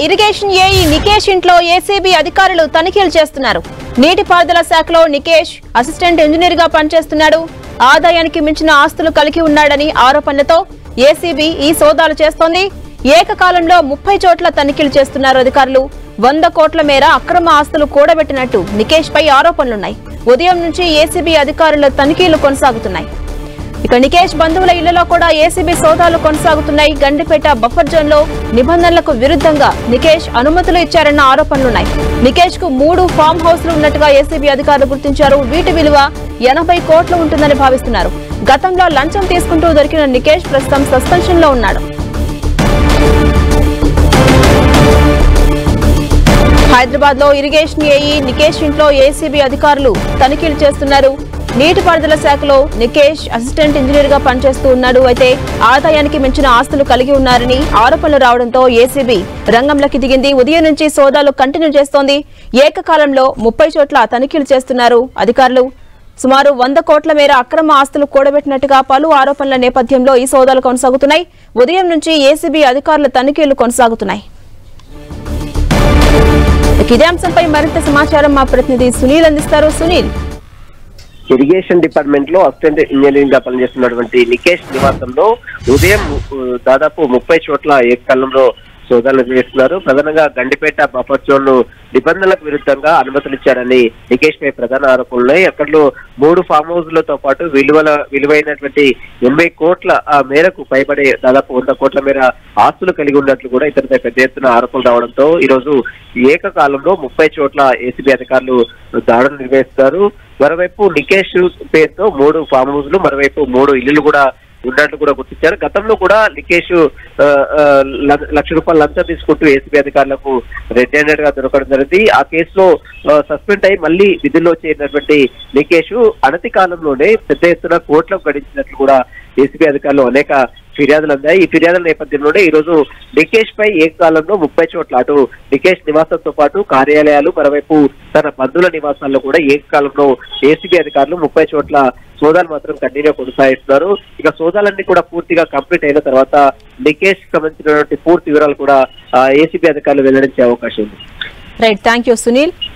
irrigation AE Nikesh ఇంట్లో ACB అధికారులు తనిఖీలు చేస్తున్నారు నీటిపారుదల శాఖలో నికేష్ అసిస్టెంట్ ఇంజనీర్ గా పనిచేస్తున్నాడు ఆదాయానికి మించిన ఆస్తులు కలిగి ఉన్నాడని ఆరోపణలతో ఏసీబీ ఈ సోదాలు చేస్తోంది ఏకకాలంలో ముప్పై చోట్ల తనిఖీలు చేస్తున్నారు అధికారులు వంద కోట్ల మేర అక్రమ ఆస్తులు కూడబెట్టినట్టు నికేష్ పై ఆరోపణలున్నాయి ఉదయం నుంచి ఏసీబీ అధికారుల తనిఖీలు కొనసాగుతున్నాయి ఇక నికేష్ బంధువుల ఇళ్లలో కూడా ఏసీబీ సోదాలు కొనసాగుతున్నాయి గండిపేట బఫర్ జోన్ లో నిబంధనలకు విరుద్ధంగా నికేష్ అనుమతులు ఇచ్చారన్న ఆరోపణలున్నాయి నికేష్ కు మూడు ఫామ్ హౌస్లు ఉన్నట్టుగా ఏసీబీ అధికారులు గుర్తించారు వీటి విలువ ఎనభై కోట్లు ఉంటుందని భావిస్తున్నారు గతంలో లంచం తీసుకుంటూ దొరికిన నికేష్ ప్రస్తుతం సస్పెన్షన్ లో ఉన్నాడు హైదరాబాద్ లో ఇరిగేషన్ ఏఈ నికేష్ ఇంట్లో ఏసీబీ అధికారులు తనిఖీలు చేస్తున్నారు నీటిపారుదల శాఖలో నికేష్ అసిస్టెంట్ ఇంజనీర్ గా పనిచేస్తూ ఉన్నాడు అయితే ఆదాయానికి మించిన ఆస్తులు కలిగి ఉన్నారని ఆరోపణలు రావడంతో ఏసీబీ రంగంలోకి దిగింది ఉదయం నుంచి సోదాలు కంటిన్యూ చేస్తోంది ఏకకాలంలో ముప్పై చోట్ల తనిఖీలు చేస్తున్నారు అధికారులు సుమారు వంద కోట్ల మేర అక్రమ ఆస్తులు కూడబెట్టినట్టుగా పలు ఆరోపణల నేపథ్యంలో ఈ సోదాలు కొనసాగుతున్నాయి ఉదయం నుంచి ఏసీబీ అధికారుల తనిఖీలు కొనసాగుతున్నాయి ఇక ఇదే అంశంపై మరింత సమాచారం మా ప్రతినిధి సునీల్ అందిస్తారు సునీల్ ఇరిగేషన్ డిపార్ట్మెంట్ లో అసిస్టెంట్ ఇంజనీరింగ్ గా పనిచేస్తున్నటువంటి నికేష్ నివాసంలో ఉదయం ఉ, దాదాపు ముప్పై చోట్ల ఏకకాలంలో సోదాలు నిర్వహిస్తున్నారు ప్రధానంగా గండిపేట బఫర్ జోన్ నిబంధనలకు విరుద్ధంగా అనుమతులు ఇచ్చారని నికేష్ పై ప్రధాన ఆరోపణలు ఉన్నాయి అక్కడలో మూడు ఫామ్ హౌస్లతో పాటు విలువల విలువైనటువంటి ఎనభై కోట్ల ఆ మేరకు పైబడే దాదాపు వంద కోట్ల మేర ఆస్తులు కలిగి ఉన్నట్లు కూడా ఇతనిపై పెద్ద ఎత్తున ఆరోపణలు రావడంతో ఈ రోజు ఏకకాలంలో ముప్పై చోట్ల ఏసీబీ అధికారులు దాడులు నిర్వహిస్తారు మరోవైపు నికేష్ పేరుతో మూడు ఫామ్ హౌస్లు మరోవైపు మూడు ఇల్లులు కూడా ఉన్నట్లు కూడా గుర్తించారు గతంలో కూడా నికేష్ ఆ, ఆ, ల- లక్ష రూపాయలు లంచం తీసుకుంటూ ఏసీబీ అధికారులకు రెడ్ హ్యాండెడ్ గా దొరకడం జరిగింది ఆ కేసులో సస్పెండ్ అయి మళ్ళీ విధుల్లో చేరినటువంటి నికేష్ అనతి కాలంలోనే పెద్ద ఎత్తున కోట్లకు గడించినట్లు కూడా ఏసీబీ అధికారులు అనేక ఫిర్యాదులు అందాయి ఈ ఫిర్యాదుల నేపథ్యంలోనే ఈ రోజు నికేష్ పై ఏకకాలంలో ముప్పై చోట్ల అటు నికేష్ నివాసంతో పాటు కార్యాలయాలు మరోవైపు తన బంధువుల నివాసాల్లో కూడా ఏకకాలంలో ఏసీబీ అధికారులు ముప్పై చోట్ల సోదాలు మాత్రం కంటిన్యూ కొనసాగిస్తున్నారు ఇక సోదాలన్నీ కూడా పూర్తిగా కంప్లీట్ అయిన తర్వాత నికేష్ సంబంధించినటువంటి పూర్తి వివరాలు కూడా ఏసీబీ అధికారులు వెల్లడించే అవకాశం ఉంది రైట్ థ్యాంక్ యూ సునీల్